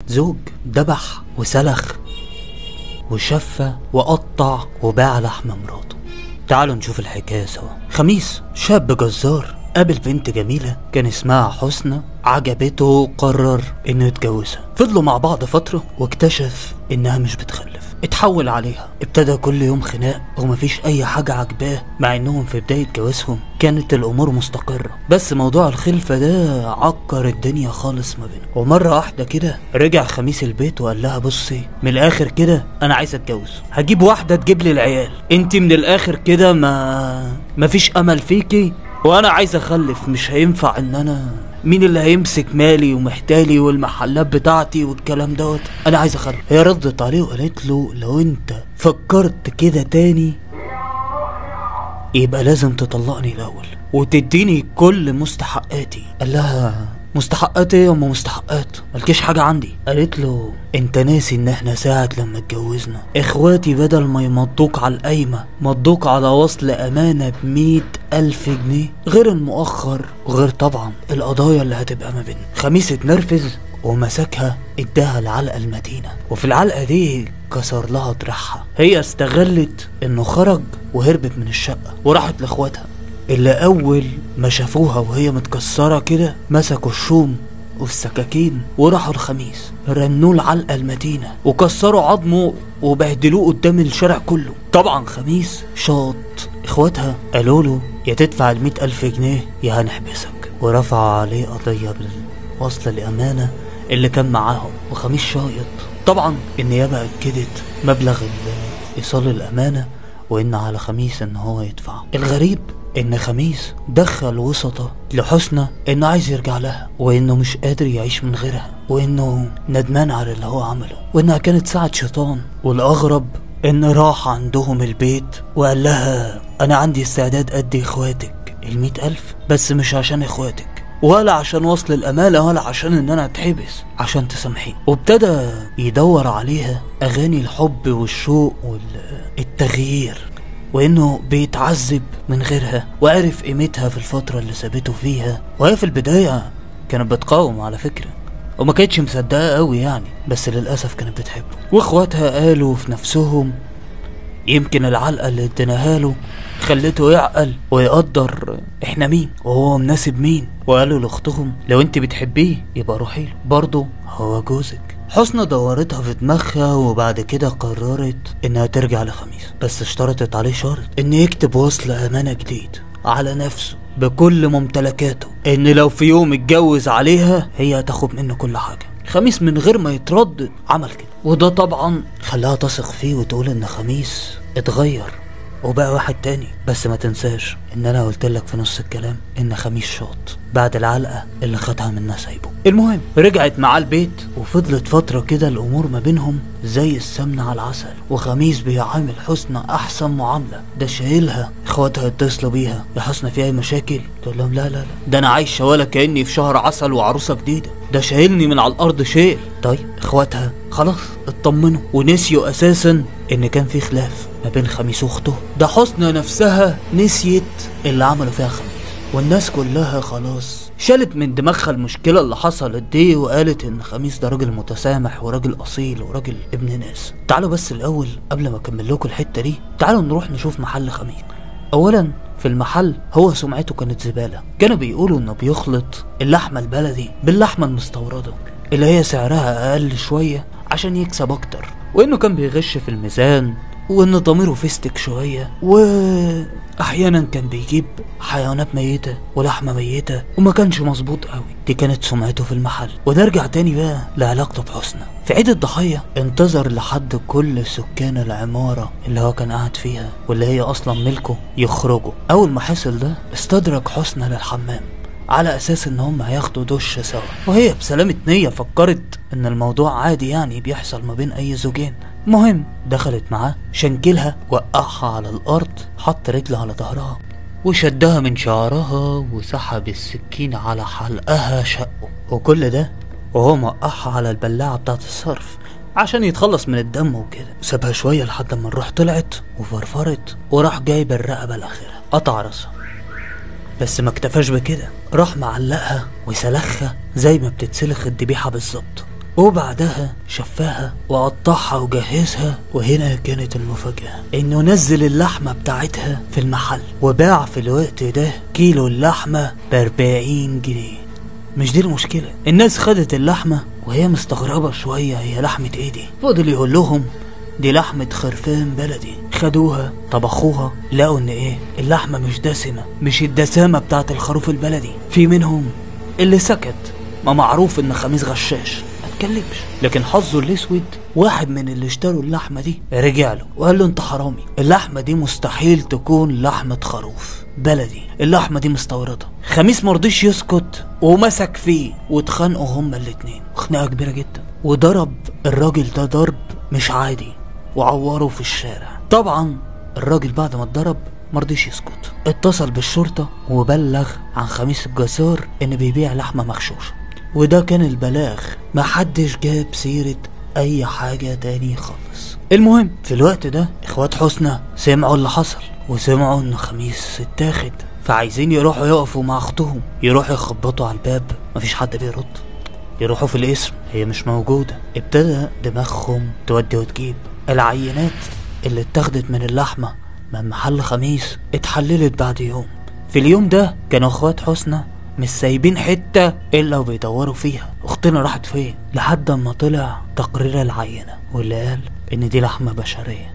زوج دبح وسلخ وشفى وقطع وباع لحم مراته تعالوا نشوف الحكاية سوا خميس شاب جزار قابل بنت جميلة كان اسمها حسنى عجبته وقرر انه يتجوزها فضلوا مع بعض فترة واكتشف انها مش بتخلف اتحول عليها ابتدى كل يوم خناق ومفيش اي حاجة عجباه مع انهم في بداية جوازهم كانت الامور مستقرة بس موضوع الخلفة ده عكر الدنيا خالص ما بينهم ومرة واحدة كده رجع خميس البيت وقال لها بصي من الاخر كده انا عايز اتجوز هجيب واحدة تجيب لي العيال انت من الاخر كده ما مفيش امل فيكي وانا عايز اخلف مش هينفع ان انا مين اللي هيمسك مالي ومحتالي والمحلات بتاعتي والكلام دوت انا عايز اخلف هي ردت عليه وقالت له لو انت فكرت كده تاني يبقى لازم تطلقني الاول وتديني كل مستحقاتي قال لها مستحقات ايه يا ام مستحقات ملكيش حاجه عندي قالت له انت ناسي ان احنا ساعه لما اتجوزنا اخواتي بدل ما يمضوك على القايمه مضوك على وصل امانه بمية الف جنيه غير المؤخر وغير طبعا القضايا اللي هتبقى ما بيننا خميس اتنرفز ومسكها اداها العلقه المتينه وفي العلقه دي كسر لها دراعها هي استغلت انه خرج وهربت من الشقه وراحت لاخواتها اللي اول ما شافوها وهي متكسره كده مسكوا الشوم والسكاكين وراحوا الخميس رنوه العلقه المتينه وكسروا عظمه وبهدلوه قدام الشارع كله طبعا خميس شاط اخواتها قالوا له يا تدفع المئة الف جنيه يا هنحبسك ورفعوا عليه قضيه بالوصل الامانه اللي كان معاهم وخميس شايط طبعا النيابه اكدت مبلغ ايصال الامانه وان على خميس ان هو يدفع الغريب ان خميس دخل وسطه لحسنى انه عايز يرجع لها وانه مش قادر يعيش من غيرها وانه ندمان على اللي هو عمله وانها كانت ساعة شيطان والاغرب ان راح عندهم البيت وقال لها انا عندي استعداد ادي اخواتك المئة الف بس مش عشان اخواتك ولا عشان وصل الأمانة ولا عشان إن أنا أتحبس عشان تسامحيني وابتدى يدور عليها أغاني الحب والشوق والتغيير وانه بيتعذب من غيرها وعرف قيمتها في الفترة اللي سابته فيها وهي في البداية كانت بتقاوم على فكرة وما كانتش مصدقة قوي يعني بس للأسف كانت بتحبه واخواتها قالوا في نفسهم يمكن العلقة اللي اديناها له خلته يعقل ويقدر احنا مين وهو مناسب مين وقالوا لاختهم لو انت بتحبيه يبقى روحي له برضه هو جوزك حسنى دورتها في دماغها وبعد كده قررت انها ترجع لخميس بس اشترطت عليه شرط ان يكتب وصل امانة جديد على نفسه بكل ممتلكاته ان لو في يوم اتجوز عليها هي هتاخد منه كل حاجة خميس من غير ما يتردد عمل كده وده طبعا خلاها تثق فيه وتقول ان خميس اتغير وبقى واحد تاني بس ما تنساش ان انا قلت لك في نص الكلام ان خميس شاط بعد العلقه اللي خدها منها سايبه المهم رجعت معاه البيت وفضلت فتره كده الامور ما بينهم زي السمنه على العسل وخميس بيعامل حسنى احسن معامله ده شايلها اخواتها يتصلوا بيها يا حسنى في اي مشاكل تقول لهم لا لا لا ده انا عايشه ولا كاني في شهر عسل وعروسه جديده ده شايلني من على الارض شيل طيب اخواتها خلاص اطمنوا ونسيوا اساسا ان كان في خلاف ما بين خميس واخته ده حسنى نفسها نسيت اللي عملوا فيها خميس والناس كلها خلاص شالت من دماغها المشكلة اللي حصلت دي وقالت ان خميس ده راجل متسامح وراجل اصيل وراجل ابن ناس تعالوا بس الاول قبل ما اكمل لكم الحتة دي تعالوا نروح نشوف محل خميس اولا في المحل هو سمعته كانت زبالة كانوا بيقولوا انه بيخلط اللحمة البلدي باللحمة المستوردة اللي هي سعرها اقل شوية عشان يكسب اكتر وانه كان بيغش في الميزان وان ضميره فيستك شوية واحيانا كان بيجيب حيوانات ميتة ولحمة ميتة وما كانش مظبوط قوي دي كانت سمعته في المحل ونرجع تاني بقى لعلاقته بحسنى في عيد الضحية انتظر لحد كل سكان العمارة اللي هو كان قاعد فيها واللي هي اصلا ملكه يخرجوا اول ما حصل ده استدرك حسنى للحمام على اساس ان هم هياخدوا دش سوا وهي بسلامة نية فكرت ان الموضوع عادي يعني بيحصل ما بين اي زوجين مهم دخلت معاه شنكلها وقعها على الارض حط رجله على ظهرها وشدها من شعرها وسحب السكين على حلقها شقه وكل ده وهو موقعها على البلاعة بتاعت الصرف عشان يتخلص من الدم وكده سابها شوية لحد ما الروح طلعت وفرفرت وراح جايب الرقبة الأخيرة قطع راسها بس ما اكتفاش بكده راح معلقها وسلخها زي ما بتتسلخ الذبيحة بالظبط وبعدها شفاها وقطعها وجهزها وهنا كانت المفاجأة انه نزل اللحمة بتاعتها في المحل وباع في الوقت ده كيلو اللحمة بأربعين جنيه مش دي المشكلة الناس خدت اللحمة وهي مستغربة شوية هي لحمة ايه دي فضل يقول لهم دي لحمة خرفان بلدي خدوها طبخوها لقوا ان ايه اللحمة مش دسمة مش الدسامة بتاعت الخروف البلدي في منهم اللي سكت ما معروف ان خميس غشاش ما اتكلمش لكن حظه الاسود واحد من اللي اشتروا اللحمة دي رجع له وقال له انت حرامي اللحمة دي مستحيل تكون لحمة خروف بلدي اللحمة دي مستوردة خميس مرضيش يسكت ومسك فيه واتخانقوا هما الاتنين خناقة كبيرة جدا وضرب الراجل ده ضرب مش عادي وعوره في الشارع طبعا الراجل بعد ما اتضرب مرضيش يسكت اتصل بالشرطة وبلغ عن خميس الجزار ان بيبيع لحمة مغشوشة وده كان البلاغ محدش جاب سيرة اي حاجة تاني خالص المهم في الوقت ده اخوات حسنى سمعوا اللي حصل وسمعوا ان خميس اتاخد فعايزين يروحوا يقفوا مع اختهم يروحوا يخبطوا على الباب مفيش حد بيرد يروحوا في الاسم هي مش موجودة ابتدى دماغهم تودي وتجيب العينات اللي اتاخدت من اللحمة من محل خميس اتحللت بعد يوم في اليوم ده كانوا اخوات حسنى مش سايبين حتة الا وبيدوروا فيها اختنا راحت فين لحد ما طلع تقرير العينة واللي قال ان دي لحمة بشرية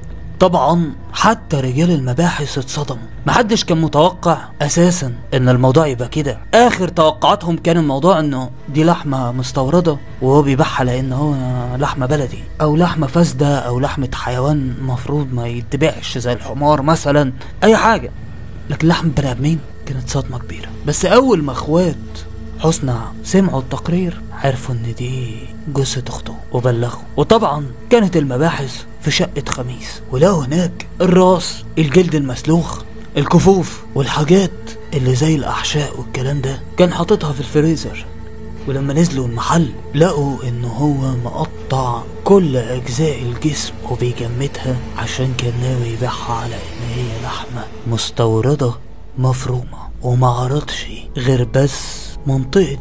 طبعا حتى رجال المباحث اتصدموا محدش كان متوقع اساسا ان الموضوع يبقى كده اخر توقعاتهم كان الموضوع انه دي لحمه مستورده وهو بيبيعها لان هو لحمه بلدي او لحمه فاسده او لحمه حيوان مفروض ما يتباعش زي الحمار مثلا اي حاجه لكن لحم بني ادمين كانت صدمه كبيره بس اول ما اخوات حسنى سمعوا التقرير عرفوا ان دي جثة اخته وبلغوا وطبعا كانت المباحث في شقة خميس ولقوا هناك الراس الجلد المسلوخ الكفوف والحاجات اللي زي الاحشاء والكلام ده كان حاططها في الفريزر ولما نزلوا المحل لقوا ان هو مقطع كل اجزاء الجسم وبيجمدها عشان كان ناوي يبيعها على ان هي لحمة مستوردة مفرومة وما عرضش غير بس منطقة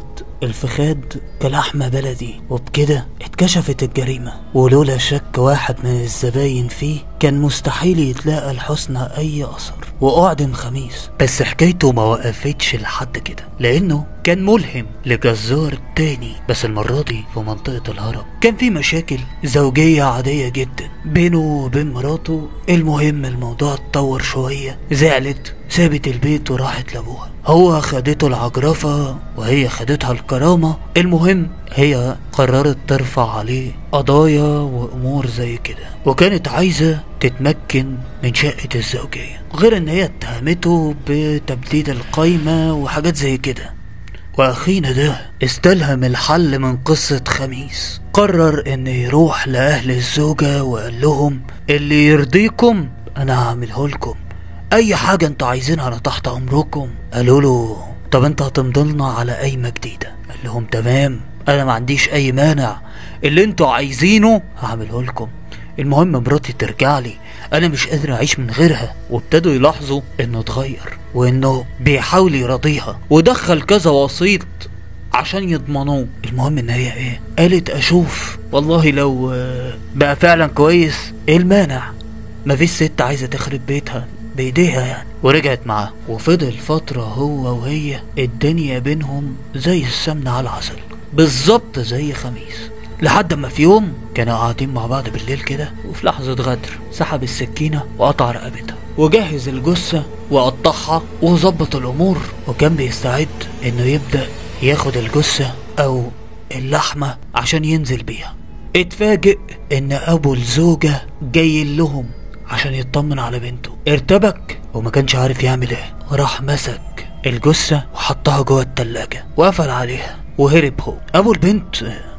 الفخاد كلحمة بلدي وبكده اتكشفت الجريمة ولولا شك واحد من الزباين فيه كان مستحيل يتلاقى الحسنى أي أثر وأعدم خميس بس حكايته ما وقفتش لحد كده لأنه كان ملهم لجزار تاني بس المرة دي في منطقة الهرم كان في مشاكل زوجية عادية جدا بينه وبين مراته المهم الموضوع اتطور شوية زعلت سابت البيت وراحت لابوها هو خدته العجرفة وهي خدتها الكرامة المهم هي قررت ترفع عليه قضايا وامور زي كده وكانت عايزة تتمكن من شقة الزوجية غير ان هي اتهمته بتبديد القايمة وحاجات زي كده واخينا ده استلهم الحل من قصة خميس قرر ان يروح لاهل الزوجة وقال لهم اللي يرضيكم انا هعمله لكم اي حاجة انتوا عايزينها انا تحت امركم قالوا له طب انت هتمضلنا على قايمة جديدة قال لهم تمام انا ما عنديش اي مانع اللي انتوا عايزينه هعمله لكم المهم مراتي ترجع لي انا مش قادر اعيش من غيرها وابتدوا يلاحظوا انه اتغير وانه بيحاول يراضيها ودخل كذا وسيط عشان يضمنوه المهم ان هي ايه قالت اشوف والله لو آه، بقى فعلا كويس ايه المانع مفيش ست عايزه تخرب بيتها بايديها يعني ورجعت معاه وفضل فترة هو وهي الدنيا بينهم زي السمن على العسل بالظبط زي خميس لحد ما في يوم كانوا قاعدين مع بعض بالليل كده وفي لحظة غدر سحب السكينة وقطع رقبتها وجهز الجثة وقطعها وظبط الأمور وكان بيستعد إنه يبدأ ياخد الجثة أو اللحمة عشان ينزل بيها اتفاجئ إن أبو الزوجة جاي لهم عشان يطمن على بنته ارتبك وما كانش عارف يعمل ايه راح مسك الجثة وحطها جوه التلاجة وقفل عليها وهرب هو ابو البنت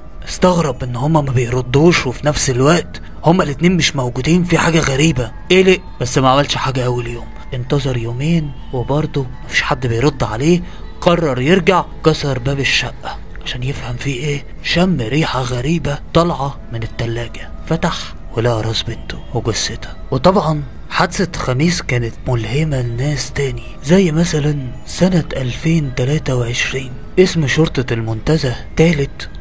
استغرب ان هما ما بيردوش وفي نفس الوقت هما الاتنين مش موجودين في حاجة غريبة قلق بس ما عملش حاجة اول يوم انتظر يومين وبرضه مفيش حد بيرد عليه قرر يرجع كسر باب الشقة عشان يفهم فيه ايه شم ريحة غريبة طالعة من التلاجة فتح ولقى راس بنته وجثتها وطبعا حادثة خميس كانت ملهمة لناس تاني زي مثلا سنة 2023 اسم شرطة المنتزه تالت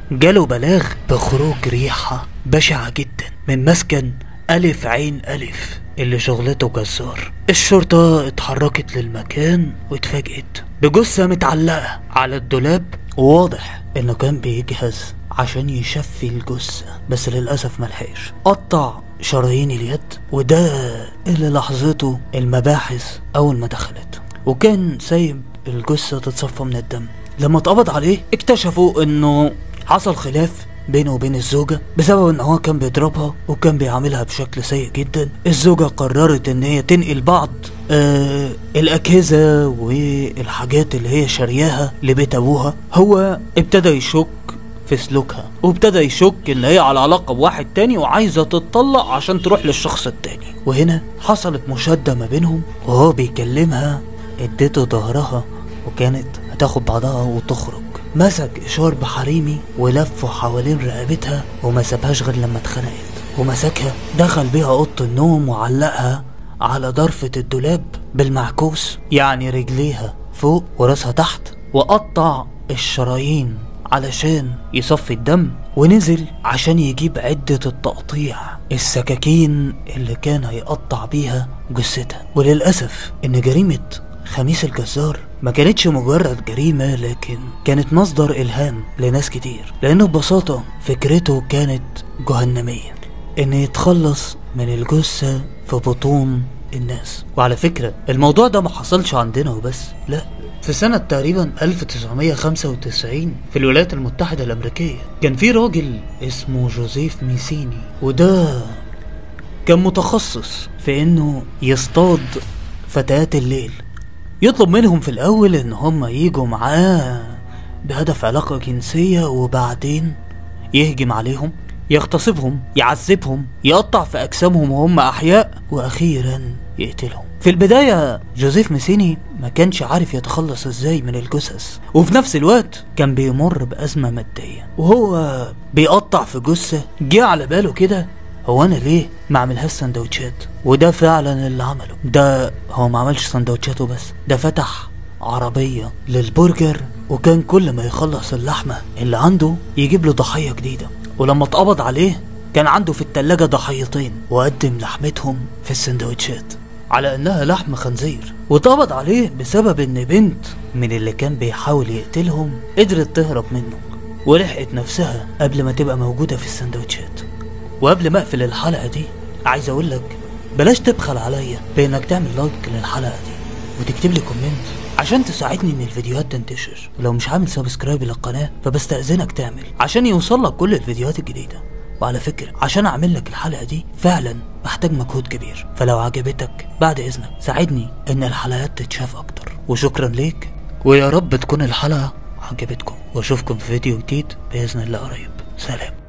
جاله بلاغ بخروج ريحة بشعة جدا من مسكن ألف عين ألف اللي شغلته جزار الشرطة اتحركت للمكان واتفاجئت بجثة متعلقة على الدولاب وواضح انه كان بيجهز عشان يشفي الجثة بس للأسف ملحقش قطع شرايين اليد وده اللي لاحظته المباحث أول ما دخلت وكان سايب الجثة تتصفى من الدم لما اتقبض عليه اكتشفوا انه حصل خلاف بينه وبين الزوجة بسبب ان هو كان بيضربها وكان بيعاملها بشكل سيء جدا الزوجة قررت ان هي تنقل بعض آه الاجهزة والحاجات اللي هي شارياها لبيت ابوها هو ابتدى يشك في سلوكها وابتدى يشك ان هي على علاقة بواحد تاني وعايزة تتطلق عشان تروح للشخص التاني وهنا حصلت مشادة ما بينهم وهو بيكلمها اديته ظهرها وكانت هتاخد بعضها وتخرج مسك اشار بحريمي ولفه حوالين رقبتها وما سابهاش غير لما اتخنقت ومسكها دخل بيها اوضه النوم وعلقها على ضرفة الدولاب بالمعكوس يعني رجليها فوق وراسها تحت وقطع الشرايين علشان يصفي الدم ونزل عشان يجيب عدة التقطيع السكاكين اللي كان هيقطع بيها جثتها وللأسف إن جريمة خميس الجزار ما كانتش مجرد جريمة لكن كانت مصدر إلهام لناس كتير لأنه ببساطة فكرته كانت جهنمية إن يتخلص من الجثة في بطون الناس وعلى فكرة الموضوع ده ما حصلش عندنا وبس لا في سنة تقريبا 1995 في الولايات المتحدة الأمريكية كان في راجل اسمه جوزيف ميسيني وده كان متخصص في انه يصطاد فتيات الليل يطلب منهم في الاول ان هم يجوا معاه بهدف علاقة جنسية وبعدين يهجم عليهم يغتصبهم يعذبهم يقطع في اجسامهم وهم احياء واخيرا يقتلهم في البداية جوزيف ميسيني ما كانش عارف يتخلص ازاي من الجثث وفي نفس الوقت كان بيمر بأزمة مادية وهو بيقطع في جثة جه على باله كده هو انا ليه ما اعملهاش سندوتشات وده فعلا اللي عمله ده هو ما عملش سندوتشات وبس ده فتح عربية للبرجر وكان كل ما يخلص اللحمة اللي عنده يجيب له ضحية جديدة ولما اتقبض عليه كان عنده في التلاجة ضحيتين وقدم لحمتهم في السندوتشات على انها لحم خنزير واتقبض عليه بسبب ان بنت من اللي كان بيحاول يقتلهم قدرت تهرب منه ولحقت نفسها قبل ما تبقى موجودة في السندوتشات وقبل ما اقفل الحلقة دي عايز اقول لك بلاش تبخل عليا بانك تعمل لايك للحلقة دي وتكتب لي كومنت عشان تساعدني ان الفيديوهات تنتشر ولو مش عامل سبسكرايب للقناة فبستأذنك تعمل عشان يوصل لك كل الفيديوهات الجديدة وعلى فكرة عشان اعمل لك الحلقة دي فعلا محتاج مجهود كبير فلو عجبتك بعد اذنك ساعدني ان الحلقات تتشاف اكتر وشكرا ليك ويا رب تكون الحلقة عجبتكم واشوفكم في فيديو جديد باذن الله قريب سلام